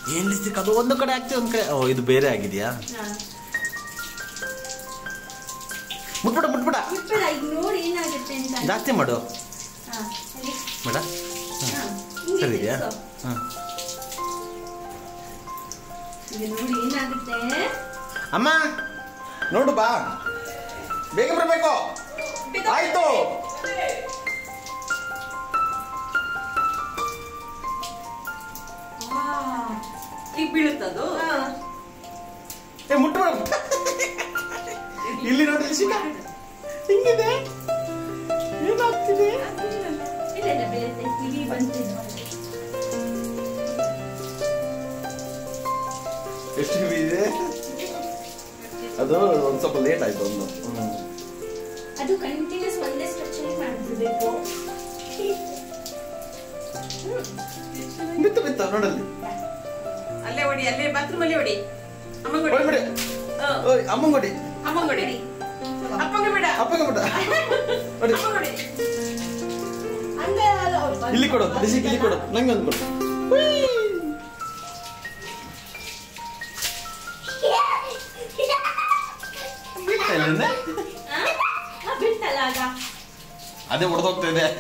ಏನ್ ಲಿಸ್ಟಿಕ್ ಅದು ಒಂದು ಕಡೆ ಆಗ್ತದೆ ಒಂದು ಕಡೆ ಓ ಇದು ಬೇರೆ ಆಗಿದೆಯಾ ಹಾ. ಮುಟ್ಬಿಡ ಮುಟ್ಬಿಡ ಬಿಟ್ಬಿಡ, ಈಗ ನೋಡಿ ಏನಾಗುತ್ತೆ ಅಂತ ಜಾಸ್ತಿ ಮಾಡು ಹಾ, ಸರಿ. ಮೇಡ ಹಾ, ಹಿಂಗೆ ಸರಿ ಇದೆಯಾ ತಿರ್ಗ್ಸು. ಹಾಂ ಈಗ ನೋಡಿ ಏನಾಗುತ್ತೆ ಅಮ್ಮ ನೋಡು ಬಾ ಬೇಗ ಬರಬೇಕು ಆಯ್ತು ಈಗ ಬೀಳುತ್ತದು ಹಾ. ಏ ಮುಟ್ಬಿಡ ಇಲ್ಲಿ ನೋಡಿ ಶಿಕ ಹಿಂಗಿದೆ ಏನಾಗ್ತಿದೆ ಇಲ್ಲ ಇಲ್ಲ ಬೀಳುತ್ತೆ ಕಿವಿ ಬಂತಿದೆ ಎಷ್ಟು ಹೆವಿ ಇದೆ ಅದು ಒಂದ್ ಸ್ವಲ್ಪ ಲೇಟ್ ಆಯ್ತು ಒಂದು ಹ್ಮ್. ಅದು ಕಂಟಿನ್ಯೂಸ್ ಒಂದೇ ಸ್ಟ್ರೆಚಿಂಗ್ ಮಾಡ್ಬಿಡ್ಬೇಕು ಬಿತ್ತು ಬಿತ್ತು ನೋಡಲ್ಲಿ ಅಲ್ಲೇ ಹೊಡಿ ಅಲ್ಲೇ ಬಾತ್ರೂಮ್ ಅಲ್ಲಿ ಹೊಡಿ ಅಮ್ಮಂಗ್ ಹೊಡಿ ಬಿಡಿ ಹಾ. ಓಯ್ ಅಮ್ಮಂಗ್ ಹೊಡಿ ಅಮ್ಮಂಗ್ ಹೊಡಿ ಅಪ್ಪಂಗೆ ಬಿಡ ಅಪ್ಪಗೆ ಬಿಡ ಹೊಡಿ ಅಮ್ಮಂಗ್ ಹೊಡಿ ಹಂಗ ಅಲ್ಲ ಅವ್ರು ಬಂದು- ಇಲ್ಲಿ ಕೊಡು ರಿಷಿಕ್ ಇಲ್ಲಿ ಕೊಡು ನಂಗೆ ಒಂದು ಕೊಡು ಬಿಡ್ತಾ ಇಲ್ಲ ಇನ್ನು? ಹಾ? ಹಾ, ಬಿಡ್ತಲ್ಲ ಆಗ ಅದೇ ಹೊಡೆದೋಗ್ತಾ ಇದೆ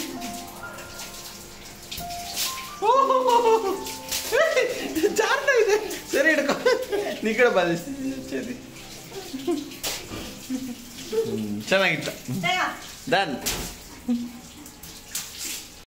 ಜಾರ್ತಾ ಇದೆ ಸರಿ ಹಿಡ್ಕೊ ನೀ ಕಡೆ ಬಾಲಿ ಸರಿ ಹ್ಮ್, ಚೆನ್ನಾಗಿತ್ತು ತಗ. ಡನ್